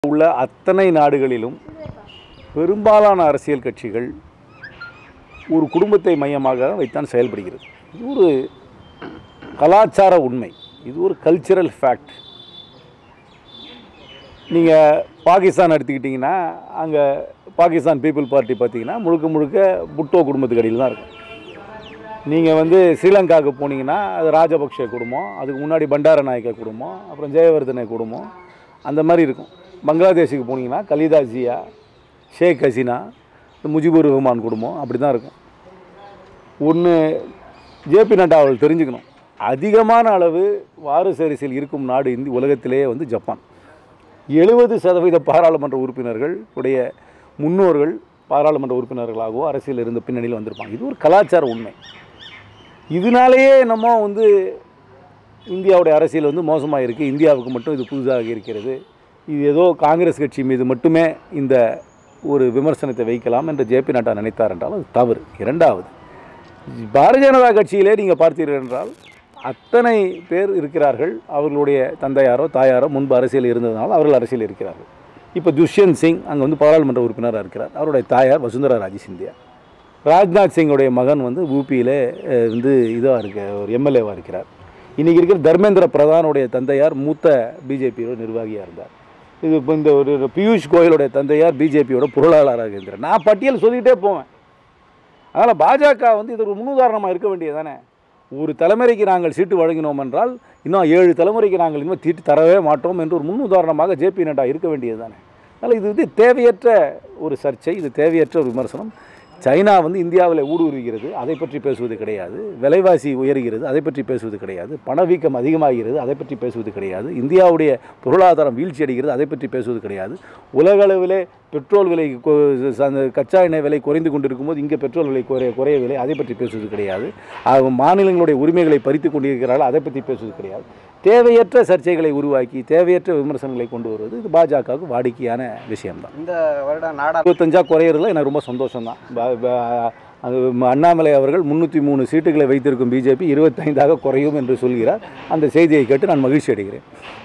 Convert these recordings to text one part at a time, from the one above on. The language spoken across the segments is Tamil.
உள்ள அத்தனை நாடுகளிலும் பெரும்பாலான அரசியல் கட்சிகள் ஒரு குடும்பத்தை மையமாக வைத்தான் செயல்படுகிறது இது ஒரு கலாச்சார உண்மை இது ஒரு கல்ச்சரல் ஃபேக்ட் நீங்கள் பாகிஸ்தான் எடுத்துக்கிட்டிங்கன்னா அங்கே பாகிஸ்தான் பீப்புள் பார்ட்டி பார்த்தீங்கன்னா முழுக்க முழுக்க புட்டோ குடும்பத்துக்கு அடியில் தான் இருக்கும் நீங்கள் வந்து ஸ்ரீலங்காவுக்கு போனீங்கன்னா அது ராஜபக்ஷ குடும்பம் அதுக்கு முன்னாடி பண்டார நாயக்க குடும்பம் அப்புறம் ஜெயவர்தன குடும்பம் அந்த மாதிரி இருக்கும் பங்களாதேஷுக்கு போனீங்கன்னா கலிதா ஜியா ஷேக் ஹசீனா இந்த முஜிபுர் ரஹ்மான் குடும்பம் அப்படி தான் இருக்கும் ஒன்று ஜேபி நட்டா அவர்கள் தெரிஞ்சுக்கணும் அதிகமான அளவு வாரிசு அரசியல் இருக்கும் நாடு இந்தி உலகத்திலேயே வந்து ஜப்பான் எழுபது சதவீத பாராளுமன்ற உறுப்பினர்கள் உடைய முன்னோர்கள் பாராளுமன்ற உறுப்பினர்களாகவோ அரசியல் இருந்த பின்னணியில் வந்திருப்பாங்க இது ஒரு கலாச்சார உண்மை இதனாலேயே நம்ம வந்து இந்தியாவுடைய அரசியல் வந்து மோசமாக இருக்குது இந்தியாவுக்கு மட்டும் இது புதுசாக இருக்கிறது இது ஏதோ காங்கிரஸ் கட்சி மீது மட்டுமே இந்த ஒரு விமர்சனத்தை வைக்கலாம் என்று ஜேபி நட்டா நினைத்தார் என்றால் அது தவறு இரண்டாவது பாரதிய ஜனதா கட்சியிலே நீங்கள் பார்த்தீர்கள் என்றால் அத்தனை பேர் இருக்கிறார்கள் அவர்களுடைய தந்தையாரோ தாயாரோ முன்பு அரசியல் இருந்ததுனால அவர்கள் அரசியல் இருக்கிறார்கள் இப்போ துஷ்யந்த் சிங் அங்கே வந்து பாராளுமன்ற உறுப்பினராக இருக்கிறார் அவருடைய தாயார் வசுந்தரா ராஜே சிந்தியா ராஜ்நாத் சிங்குடைய மகன் வந்து ஊபியில் வந்து இதாக இருக்க ஒரு எம்எல்ஏவாக இருக்கிறார் இன்றைக்கி இருக்கிற தர்மேந்திர பிரதானுடைய தந்தையார் மூத்த பிஜேபியோட நிர்வாகியாக இருந்தார் இது இப்போ இந்த ஒரு பியூஷ் கோயலுடைய தந்தையார் பிஜேபியோட பொருளாளராக இருந்தார் நான் பட்டியல் சொல்லிக்கிட்டே போவேன் அதனால் பாஜக வந்து இது ஒரு முன்னுதாரணமாக இருக்க வேண்டியதானே ஒரு தலைமுறைக்கு நாங்கள் சீட்டு வழங்கினோம் என்றால் இன்னும் ஏழு தலைமுறைக்கு நாங்கள் இன்னும் சீட்டு தரவே மாட்டோம் என்று ஒரு முன்னுதாரணமாக ஜேபி நட்டா இருக்க வேண்டியது தானே அதனால் இது வந்து தேவையற்ற ஒரு சர்ச்சை இது தேவையற்ற ஒரு விமர்சனம் சைனா வந்து இந்தியாவில் ஊடுருவுகிறது அதை பற்றி பேசுவது கிடையாது விலைவாசி உயர்கிறது அதை பற்றி பேசுவது கிடையாது பணவீக்கம் அதிகமாகிறது அதை பற்றி பேசுவது கிடையாது இந்தியாவுடைய பொருளாதாரம் வீழ்ச்சி அடைகிறது அதை பற்றி பேசுவது கிடையாது உலகளவிலே பெட்ரோல் விலை கொ- அந்த கச்சா எண்ணெய் விலை குறைந்து கொண்டிருக்கும் போது இங்கே பெட்ரோல் விலை குறைய குறையவில்லை அதை பற்றி பேசுவது கிடையாது ஆக மாநிலங்களுடைய உரிமைகளை பறித்து கொண்டிருக்கிறார்கள் அதை பற்றி பேசுவது கிடையாது தேவையற்ற சர்ச்சைகளை உருவாக்கி தேவையற்ற விமர்சனங்களை கொண்டு வருவது இது பாஜகவுக்கு வாடிக்கையான விஷயம்தான் இந்த வருடம் நாடா இருபத்தஞ்சா குறையிறதுல எனக்கு ரொம்ப சந்தோஷம் தான் அது அண்ணாமலை அவர்கள் முந்நூற்றி மூணு சீட்டுகளை வைத்திருக்கும் பிஜேபி இருபத்தைந்தாக குறையும் என்று சொல்கிறார் அந்த செய்தியை கேட்டு நான் மகிழ்ச்சி அடைகிறேன்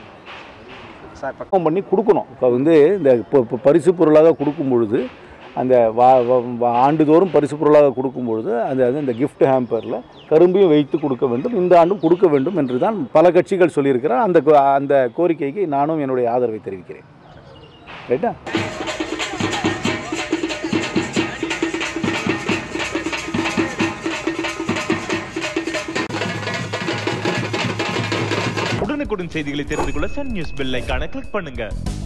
சார் இப்போ பக்குவம் பண்ணி கொடுக்கணும் இப்போ வந்து இந்த இப்போ இப்போ பரிசு பொருளாக கொடுக்கும் பொழுது அந்த வா வா- வா- ஆண்டுதோறும் பரிசு பொருளாக கொடுக்கும் பொழுது அந்த அது இந்த gift ஹேம்பரில் கரும்பையும் வைத்து கொடுக்க வேண்டும் இந்த ஆண்டும் கொடுக்க வேண்டும் என்று தான் பல கட்சிகள் சொல்லியிருக்கிறார் அந்த கோ- அந்த கோரிக்கைக்கு நானும் என்னுடைய ஆதரவை தெரிவிக்கிறேன் ரைட்டா உடனுக்குடன் செய்திகளை தெரிந்து கொள்ள சன் நியூஸ் பெல் ஐகானை கிளிக் பண்ணுங்க